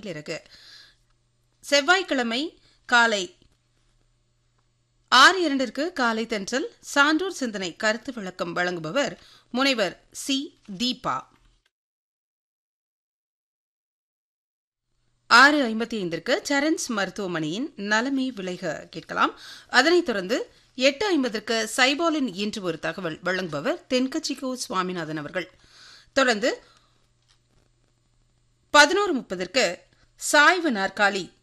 மயிலிறகு செவ்வாய்க்கிழமை காலை ஆறு இரண்டிற்கு காலை தென்றல் சான்றோர் சிந்தனை கருத்து விளக்கம் வழங்குபவர் முனைவர் சி தீபா ஆறு ஐம்பத்தி ஐந்திற்கு சரண்ஸ் மருத்துவமனையின் நலமே விளைக கேட்கலாம் அதனைத் தொடர்ந்து எட்டு ஐம்பதற்கு சைபாலின் இன்று ஒரு தகவல் வழங்குபவர் தென்கட்சிகோ சுவாமிநாதன் அவர்கள் தொடர்ந்து பதினோரு முப்பதற்கு சாய்வு நாற்காலி